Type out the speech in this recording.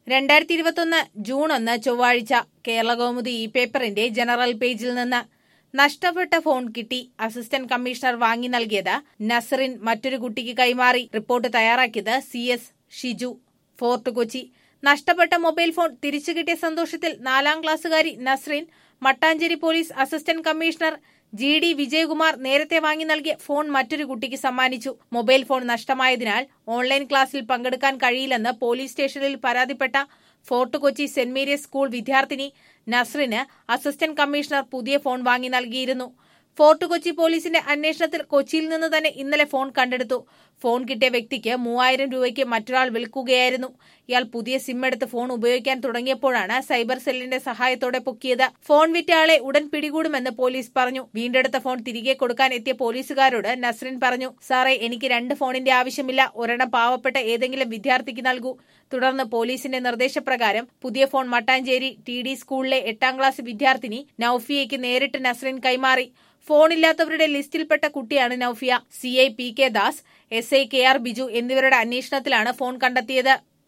രണ്ടായിരത്തി ഇരുപത്തൊന്ന് ജൂൺ ഒന്ന് ചൊവ്വാഴ്ച കേരളകൗമുദി ഇ പേപ്പറിന്റെ ജനറൽ പേജിൽ നിന്ന് നഷ്ടപ്പെട്ട ഫോൺ കിട്ടി അസിസ്റ്റന്റ് കമ്മീഷണർ വാങ്ങി നൽകിയത് നസറിൻ മറ്റൊരു കുട്ടിക്ക് കൈമാറി റിപ്പോർട്ട് തയ്യാറാക്കിയത് C S Shiju Fort Kochi നഷ്ടപ്പെട്ട മൊബൈൽ ഫോൺ തിരിച്ചു കിട്ടിയ സന്തോഷത്തിൽ നാലാം ക്ലാസ്സുകാരി Nasrin Mattancherry police assistant commissioner G D Vijayakumar നേരത്തെ വാങ്ങി നൽകിയ ഫോൺ മറ്റൊരു കുട്ടിക്ക് സമ്മാനിച്ചു മൊബൈൽ ഫോൺ നഷ്ടമായതിനാൽ ഓൺലൈൻ ക്ലാസ്സിൽ പങ്കെടുക്കാൻ കഴിയില്ലെന്ന് പോലീസ് സ്റ്റേഷനിൽ പരാതിപ്പെട്ട Fort Kochi Saint Mary's school വിദ്യാർത്ഥിനി നസ്രിന് അസിസ്റ്റന്റ് കമ്മീഷണർ പുതിയ ഫോൺ വാങ്ങി നൽകിയിരുന്നു ഫോർട്ട് കൊച്ചി പോലീസിന്റെ അന്വേഷണത്തിൽ കൊച്ചിയിൽ നിന്ന് തന്നെ ഇന്നലെ ഫോൺ കണ്ടെടുത്തു ഫോൺ കിട്ടിയ വ്യക്തിക്ക് മൂവായിരം രൂപയ്ക്ക് മറ്റൊരാൾ വിൽക്കുകയായിരുന്നു ഇയാൾ പുതിയ സിം എടുത്ത് ഫോൺ ഉപയോഗിക്കാൻ തുടങ്ങിയപ്പോഴാണ് സൈബർ സെല്ലിന്റെ സഹായത്തോടെ പൊക്കിയത് ഫോൺ വിറ്റ ആളെ ഉടൻ പിടികൂടുമെന്ന് പോലീസ് പറഞ്ഞു വീണ്ടെടുത്ത ഫോൺ തിരികെ കൊടുക്കാൻ എത്തിയ പോലീസുകാരോട് നസ്രിൻ പറഞ്ഞു സാറേ എനിക്ക് രണ്ട് ഫോണിന്റെ ആവശ്യമില്ല ഒരെണ്ണം പാവപ്പെട്ട ഏതെങ്കിലും വിദ്യാർത്ഥിക്ക് നൽകൂ തുടർന്ന് പോലീസിന്റെ നിർദ്ദേശപ്രകാരം പുതിയ ഫോൺ മട്ടാഞ്ചേരി ടി ഡി സ്കൂളിലെ എട്ടാം ക്ലാസ് വിദ്യാർത്ഥിനി നൌഫിയയ്ക്ക് നേരിട്ട് നസ്രിൻ കൈമാറി ഫോണില്ലാത്തവരുടെ ലിസ്റ്റിൽപ്പെട്ട കുട്ടിയാണ് Noufiya C I P K Das S I K R Biju എന്നിവരുടെ അന്വേഷണത്തിലാണ് ഫോൺ കണ്ടെത്തിയത്